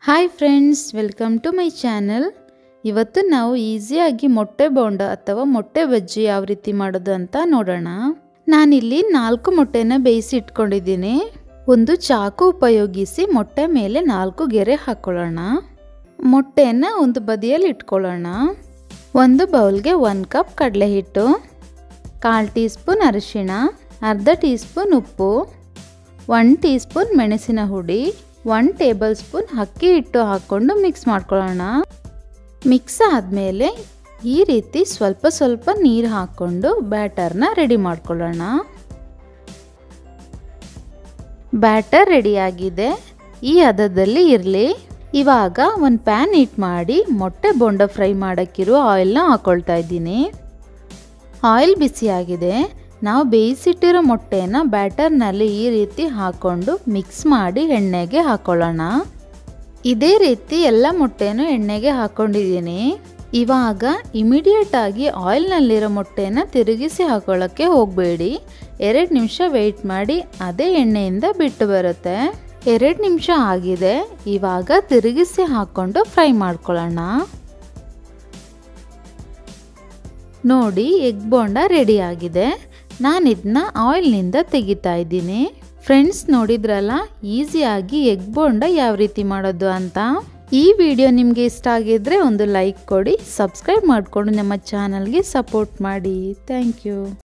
hi friends welcome to my channel ಇವತ್ತು ನಾವು ಈಸಿಯಾಗಿ ಮೊಟ್ಟೆ ಬೋಂಡ ಅಥವಾ ಮೊಟ್ಟೆ ಬಜ್ಜಿ ಯಾವ ರೀತಿ ಮಾಡೋದು ಅಂತ ನೋಡೋಣ ನಾನಿಲ್ಲಿ ನಾಲ್ಕು ಮೊಟ್ಟೆನ ಬೇಯಿಸಿ ಇಟ್ಕೊಂಡಿದ್ದೀನಿ ಒಂದು ಚಾಕು ಉಪಯೋಗಿಸಿ ಮೊಟ್ಟೆ ಮೇಲೆ ನಾಲ್ಕು ಗೆರೆ ಹಾಕ್ಕೊಳ್ಳೋಣ ಮೊಟ್ಟೆಯನ್ನು ಒಂದು ಬದಿಯಲ್ಲಿ ಇಟ್ಕೊಳ್ಳೋಣ ಒಂದು ಬೌಲ್ಗೆ ಒಂದು ಕಪ್ ಕಡಲೆ ಹಿಟ್ಟು ಕಾಲು ಟೀ ಸ್ಪೂನ್ ಅರಿಶಿಣ ಅರ್ಧ ಟೀ ಸ್ಪೂನ್ ಉಪ್ಪು ಒನ್ ಟೀ ಸ್ಪೂನ್ ಮೆಣಸಿನ ಹುಡಿ ಒನ್ ಟೇಬಲ್ ಸ್ಪೂನ್ ಅಕ್ಕಿ ಹಿಟ್ಟು ಹಾಕ್ಕೊಂಡು ಮಿಕ್ಸ್ ಮಾಡ್ಕೊಳ್ಳೋಣ ಮಿಕ್ಸ್ ಆದಮೇಲೆ ಈ ರೀತಿ ಸ್ವಲ್ಪ ಸ್ವಲ್ಪ ನೀರು ಹಾಕ್ಕೊಂಡು ಬ್ಯಾಟರ್ನ ರೆಡಿ ಮಾಡ್ಕೊಳ್ಳೋಣ ಬ್ಯಾಟರ್ ರೆಡಿಯಾಗಿದೆ ಈ ಹದದಲ್ಲಿ ಇರಲಿ ಇವಾಗ ಒಂದು ಪ್ಯಾನ್ ಹೀಟ್ ಮಾಡಿ ಮೊಟ್ಟೆ ಬೋಂಡ ಫ್ರೈ ಮಾಡೋಕ್ಕಿರೋ ಆಯಿಲ್ನ ಹಾಕ್ಕೊಳ್ತಾ ಇದ್ದೀನಿ ಆಯಿಲ್ ಬಿಸಿಯಾಗಿದೆ ನಾವು ಬೇಯಿಸಿಟ್ಟಿರೋ ಮೊಟ್ಟೆನ ಬ್ಯಾಟರ್ನಲ್ಲಿ ಈ ರೀತಿ ಹಾಕ್ಕೊಂಡು ಮಿಕ್ಸ್ ಮಾಡಿ ಎಣ್ಣೆಗೆ ಹಾಕ್ಕೊಳ್ಳೋಣ ಇದೇ ರೀತಿ ಎಲ್ಲ ಮೊಟ್ಟೆನೂ ಎಣ್ಣೆಗೆ ಹಾಕ್ಕೊಂಡಿದ್ದೀನಿ ಇವಾಗ ಇಮಿಡಿಯೇಟ್ ಆಗಿ ಆಯಿಲ್ನಲ್ಲಿರೋ ಮೊಟ್ಟೆನ ತಿರುಗಿಸಿ ಹಾಕೊಳ್ಳೋಕ್ಕೆ ಹೋಗಬೇಡಿ ಎರಡು ನಿಮಿಷ ವೆಯ್ಟ್ ಮಾಡಿ ಅದೇ ಎಣ್ಣೆಯಿಂದ ಬಿಟ್ಟು ಬರುತ್ತೆ ಎರಡು ನಿಮಿಷ ಆಗಿದೆ ಇವಾಗ ತಿರುಗಿಸಿ ಹಾಕ್ಕೊಂಡು ಫ್ರೈ ಮಾಡ್ಕೊಳ್ಳೋಣ ನೋಡಿ ಎಗ್ ಬೋಂಡ ರೆಡಿ ಆಗಿದೆ ನಾನು ಇದನ್ನ ಆಯಿಲ್ನಿಂದ ತೆಗಿತಾ ಇದ್ದೀನಿ ಫ್ರೆಂಡ್ಸ್ ನೋಡಿದ್ರಲ್ಲ ಈಸಿಯಾಗಿ ಎಗ್ ಬೋಂಡ ಯಾವ ರೀತಿ ಮಾಡೋದು ಅಂತ ಈ ವಿಡಿಯೋ ನಿಮಗೆ ಇಷ್ಟ ಆಗಿದ್ರೆ ಒಂದು ಲೈಕ್ ಕೊಡಿ ಸಬ್ಸ್ಕ್ರೈಬ್ ಮಾಡಿಕೊಂಡು ನಮ್ಮ ಚಾನಲ್ಗೆ ಸಪೋರ್ಟ್ ಮಾಡಿ ಥ್ಯಾಂಕ್ ಯು